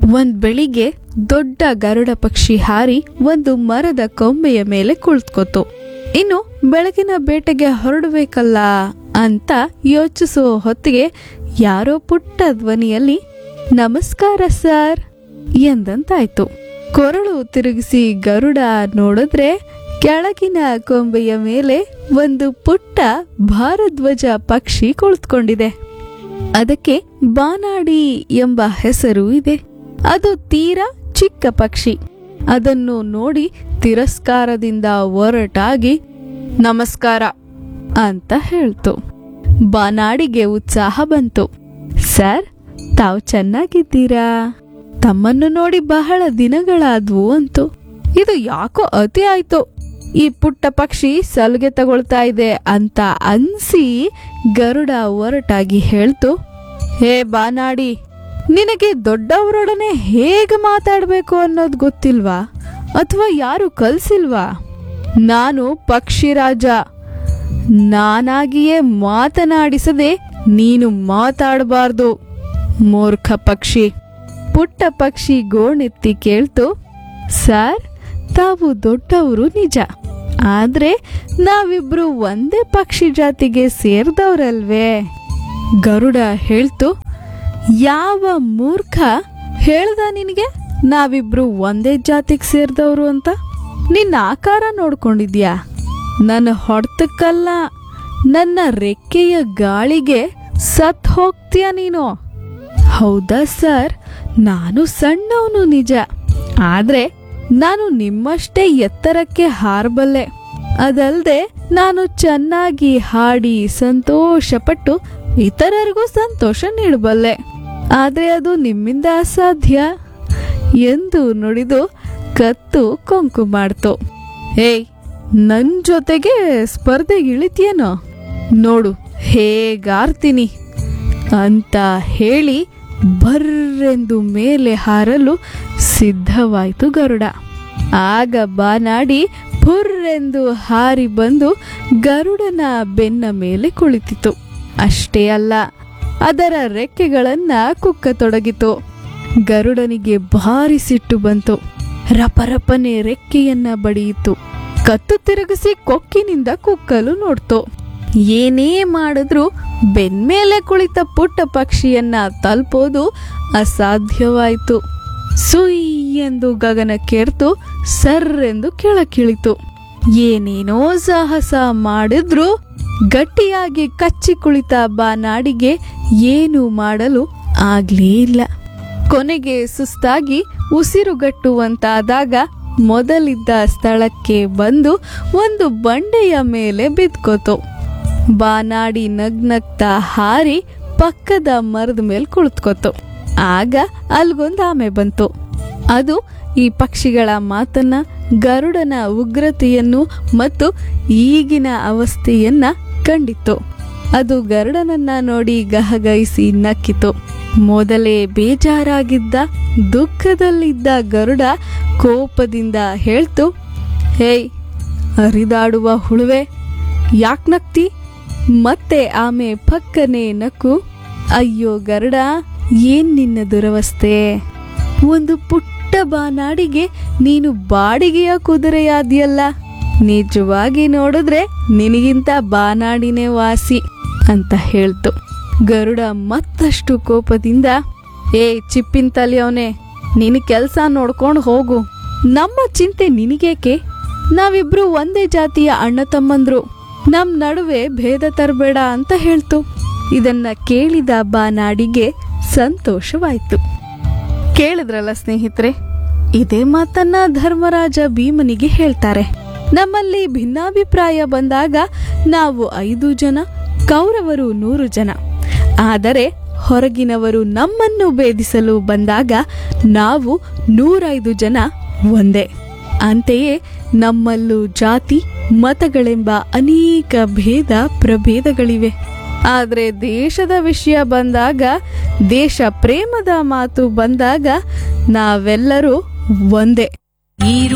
ಒಂದ್ ಬೆಳಿಗ್ಗೆ ದೊಡ್ಡ ಗರುಡ ಪಕ್ಷಿ ಹಾರಿ ಒಂದು ಮರದ ಕೊಂಬೆಯ ಮೇಲೆ ಕುಳಿತುಕೋತು ಇನ್ನು ಬೆಳಗಿನ ಬೇಟೆಗೆ ಹೊರಡಬೇಕಲ್ಲ ಅಂತ ಯೋಚಿಸುವ ಹೊತ್ತಿಗೆ ಯಾರೋ ಪುಟ್ಟ ಧ್ವನಿಯಲ್ಲಿ ನಮಸ್ಕಾರ ಸರ್ ಎಂದಂತಾಯ್ತು ಕೊರಳು ತಿರುಗಿಸಿ ಗರುಡ ನೋಡಿದ್ರೆ ಕೆಳಗಿನ ಕೊಂಬೆಯ ಮೇಲೆ ಒಂದು ಪುಟ್ಟ ಭಾರದ್ವಜ ಪಕ್ಷಿ ಕುಳಿತುಕೊಂಡಿದೆ ಅದಕ್ಕೆ ಬಾನಾಡಿ ಎಂಬ ಹೆಸರು ಇದೆ ಅದು ತೀರಾ ಚಿಕ್ಕ ಪಕ್ಷಿ ಅದನ್ನು ನೋಡಿ ತಿರಸ್ಕಾರದಿಂದ ಒರಟಾಗಿ ನಮಸ್ಕಾರ ಅಂತ ಹೇಳ್ತು ಬಾನಾಡಿಗೆ ಉತ್ಸಾಹ ಬಂತು ಸರ್ ತಾವು ಚೆನ್ನಾಗಿದ್ದೀರಾ ತಮ್ಮನ್ನು ನೋಡಿ ಬಹಳ ದಿನಗಳಾದ್ವು ಅಂತು ಇದು ಯಾಕೋ ಅತಿ ಆಯ್ತು ಈ ಪುಟ್ಟ ಪಕ್ಷಿ ಸಲುಗೆ ತಗೊಳ್ತಾ ಇದೆ ಅಂತ ಅನ್ಸಿ ಗರುಡ ಒರಟಾಗಿ ಹೇಳ್ತು ಹೇ ಬಾನಾಡಿ ನಿನಗೆ ದೊಡ್ಡವರೊಡನೆ ಹೇಗೆ ಮಾತಾಡಬೇಕು ಅನ್ನೋದು ಗೊತ್ತಿಲ್ವಾ ಅಥವಾ ಯಾರು ಕಲ್ಸಿಲ್ವಾ ನಾನು ಪಕ್ಷಿರಾಜ ನಾನಾಗಿಯೇ ಮಾತನಾಡಿಸದೆ ನೀನು ಮಾತಾಡಬಾರ್ದು ಮೂರ್ಖ ಪಕ್ಷಿ ಪುಟ್ಟ ಪಕ್ಷಿ ಗೋಣೆತ್ತಿ ಕೇಳ್ತು ಸರ್ ತಾವು ದೊಡ್ಡವರು ನಿಜ ಆದ್ರೆ ನಾವಿಬ್ರು ಒಂದೇ ಪಕ್ಷಿ ಜಾತಿಗೆ ಸೇರ್ದವ್ರಲ್ವೇ ಗರುಡ ಹೇಳ್ತು ಯಾವ ಮೂರ್ಖ ಹೇಳ್ದ ನಿನಗೆ ನಾವಿಬ್ರು ಒಂದೇ ಜಾತಿಗೆ ಸೇರ್ದವ್ರು ಅಂತ ನಿನ್ನ ಆಕಾರ ನೋಡ್ಕೊಂಡಿದ್ಯಾ ನನ್ನ ಹೊಡ್ತಕ್ಕಲ್ಲ ನನ್ನ ರೆಕ್ಕೆಯ ಗಾಳಿಗೆ ಸತ್ ಹೋಗ್ತೀಯ ನೀನು ಹೌದಾ ಸರ್ ನಾನು ಸಣ್ಣವನು ನಿಜ ಆದ್ರೆ ನಾನು ನಿಮ್ಮಷ್ಟೇ ಎತ್ತರಕ್ಕೆ ಹಾರಬಲ್ಲೆ ಅದಲ್ಲದೆ ನಾನು ಚೆನ್ನಾಗಿ ಹಾಡಿ ಸಂತೋಷಪಟ್ಟು ಇತರರಿಗೂ ಸಂತೋಷ ನೀಡಬಲ್ಲೆ ಆದ್ರೆ ಅದು ನಿಮ್ಮಿಂದ ಅಸಾಧ್ಯ ಎಂದು ನುಡಿದು ಕತ್ತು ಕೊಂಕು ಮಾಡ್ತು ಏಯ್ ನನ್ ಜೊತೆಗೆ ಸ್ಪರ್ಧೆಗೆ ಇಳಿತೀಯೇನೋ ನೋಡು ಹೇಗಾರ್ತೀನಿ ಅಂತ ಹೇಳಿ ಬರ್ರೆಂದು ಮೇಲೆ ಹಾರಲು ಸಿದ್ಧವಾಯಿತು ಗರುಡ ಆಗ ಬಾನಾಡಿ ಪುರ್ರೆಂದು ಹಾರಿ ಬಂದು ಗರುಡನ ಬೆನ್ನ ಮೇಲೆ ಕುಳಿತಿತು ಅಷ್ಟೇ ಅಲ್ಲ ಅದರ ರೆಕ್ಕೆಗಳನ್ನ ಕುಕ್ಕತೊಡಗಿತು ಗರುಡನಿಗೆ ಭಾರಿ ಸಿಟ್ಟು ಬಂತು ರಪರಪನೆ ರೆಕ್ಕೆಯನ್ನ ಬಡಿಯಿತು ಕತ್ತು ತಿರುಗಿಸಿ ಕೊಕ್ಕಿನಿಂದ ಕುಕ್ಕಲು ನೋಡ್ತು ಏನೇ ಮಾಡಿದ್ರೂ ಬೆನ್ಮೇಲೆ ಕುಳಿತ ಪುಟ್ಟ ಪಕ್ಷಿಯನ್ನ ತಲುಪೋದು ಅಸಾಧ್ಯವಾಯಿತು ಸುಯ್ ಎಂದು ಗಗನಕ್ಕೇರ್ತು ಸರ್ರೆಂದು ಕೆಳಕಿಳಿತು ಏನೇನೋ ಸಾಹಸ ಮಾಡಿದ್ರೂ ಗಟ್ಟಿಯಾಗಿ ಕಚ್ಚಿ ಕುಳಿತ ಬಾನಾಡಿಗೆ ಏನು ಮಾಡಲು ಆಗ್ಲೇ ಇಲ್ಲ ಕೊನೆಗೆ ಸುಸ್ತಾಗಿ ಉಸಿರುಗಟ್ಟುವಂತಾದಾಗ ಮೊದಲಿದ್ದ ಸ್ಥಳಕ್ಕೆ ಬಂದು ಒಂದು ಬಂಡೆಯ ಮೇಲೆ ಬಿದ್ಕೋತು ಬಾನಾಡಿ ನಗ್ನಗ್ತಾ ಹಾರಿ ಪಕ್ಕದ ಮರದ ಮೇಲೆ ಕುಳಿತುಕೋತು ಆಗ ಅಲ್ಗೊಂದು ಆಮೆ ಬಂತು ಅದು ಈ ಪಕ್ಷಿಗಳ ಮಾತನ್ನ ಗರುಡನ ಉಗ್ರತೆಯನ್ನು ಮತ್ತು ಈಗಿನ ಅವಸ್ಥೆಯನ್ನ ಕಂಡಿತ್ತು ಅದು ಗರುಡನನ್ನ ನೋಡಿ ಗಹಗೈಸಿ ನಕ್ಕಿತು ಮೊದಲೇ ಬೇಜಾರಾಗಿದ್ದ ದುಃಖದಲ್ಲಿದ್ದ ಗರುಡ ಕೋಪದಿಂದ ಹೇಳ್ತು ಹೇಯ್ ಹರಿದಾಡುವ ಹುಳುವೆ ಯಾಕ್ ನಕ್ತಿ ಮತ್ತೆ ಆಮೆ ಪಕ್ಕನೆ ನಕ್ಕು ಅಯ್ಯೋ ಗರುಡ ಏನ್ ನಿನ್ನ ದುರವಸ್ಥೆ ಒಂದು ಪುಟ್ಟ ಬಾನಾಡಿಗೆ ನೀನು ಬಾಡಿಗೆಯ ಕುದುರೆಯಾದ್ಯಲ್ಲ ನಿಜವಾಗಿ ನೋಡಿದ್ರೆ ನಿನಗಿಂತ ಬಾನಾಡಿನೇ ವಾಸಿ ಅಂತ ಹೇಳ್ತು ಗರುಡ ಮತ್ತಷ್ಟು ಕೋಪದಿಂದ ಏ ಚಿಪ್ಪಿನ ತಲೆಯವನೇ ನಿನ್ ಕೆಲ್ಸ ನೋಡ್ಕೊಂಡು ಹೋಗು ನಮ್ಮ ಚಿಂತೆ ನಿನಗೇಕೆ ನಾವಿಬ್ರು ಒಂದೇ ಜಾತಿಯ ಅಣ್ಣ ತಮ್ಮಂದ್ರು ನಮ್ ನಡುವೆ ಭೇದ ತರಬೇಡ ಅಂತ ಹೇಳ್ತು ಇದನ್ನ ಕೇಳಿದ ಬಾನಾಡಿಗೆ ಸಂತೋಷವಾಯ್ತು ಕೇಳಿದ್ರಲ್ಲ ಸ್ನೇಹಿತರೆ ಇದೇ ಮಾತನ್ನ ಧರ್ಮರಾಜ ಭೀಮನಿಗೆ ಹೇಳ್ತಾರೆ ನಮ್ಮಲ್ಲಿ ಭಿನ್ನಾಭಿಪ್ರಾಯ ಬಂದಾಗ ನಾವು ಐದು ಜನ ಕೌರವರು ನೂರು ಜನ ಆದರೆ ಹೊರಗಿನವರು ನಮ್ಮನ್ನು ಭೇದಿಸಲು ಬಂದಾಗ ನಾವು ನೂರೈದು ಜನ ಒಂದೇ ಅಂತೆಯೇ ನಮ್ಮಲ್ಲೂ ಜಾತಿ ಮತಗಳೆಂಬ ಅನೇಕ ಭೇದ ಪ್ರಭೇದಗಳಿವೆ ಆದರೆ ದೇಶದ ವಿಷಯ ಬಂದಾಗ ದೇಶ ಪ್ರೇಮದ ಮಾತು ಬಂದಾಗ ನಾವೆಲ್ಲರೂ ಒಂದೇ ನೀರು